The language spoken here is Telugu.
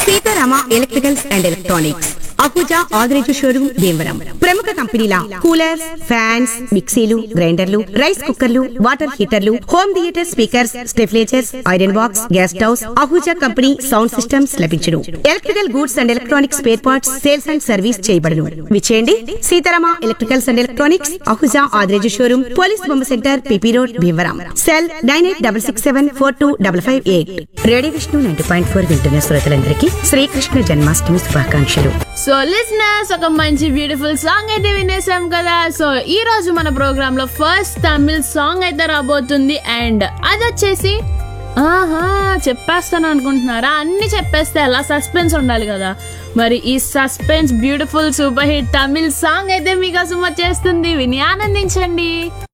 Sitarama electricals and electronics Ahuja Adireju showroom Bhimavaram ప్రముఖ కంపెనీల కూలర్స్ ఫ్యాన్స్ మిక్సీలు గ్రైండర్లు రైస్ కుక్కర్లు వాటర్ హీటర్లు హోమ్ థియేటర్ స్పీకర్స్ స్టెఫ్లేచర్స్ iron box gas stoves Ahuja company sound systems లభించును electrical goods and electronics spare parts sales and service చేయబడును విచేయండి Seetharama electricals and electronics Ahuja Adireju showroom police బొమ్మ centre PP road Bhimavaram cell nine eight double six seven four two double five eight radio Vishnu ninety point four వింటున్న శ్రోతలందరికీ శ్రీకృష్ణ జన్మాష్టమి శుభాకాంక్షలు సో లిసనర్స్ ఒక మంచి బ్యూటిఫుల్ సాంగ్ అయితే వినేసాం కదా సో ఈ రోజు మన ప్రోగ్రామ్ లో ఫస్ట్ తమిళ్ సాంగ్ అయితే రాబోతుంది అండ్ అది వచ్చేసి ఆహా చెప్పేస్తాను అనుకుంటున్నారా అన్ని చెప్పేస్తే ఎలా సస్పెన్స్ ఉండాలి కదా మరి ఈ suspense beautiful super hit Tamil song అయితే మీకోసం వచ్చేస్తుంది విని ఆనందించండి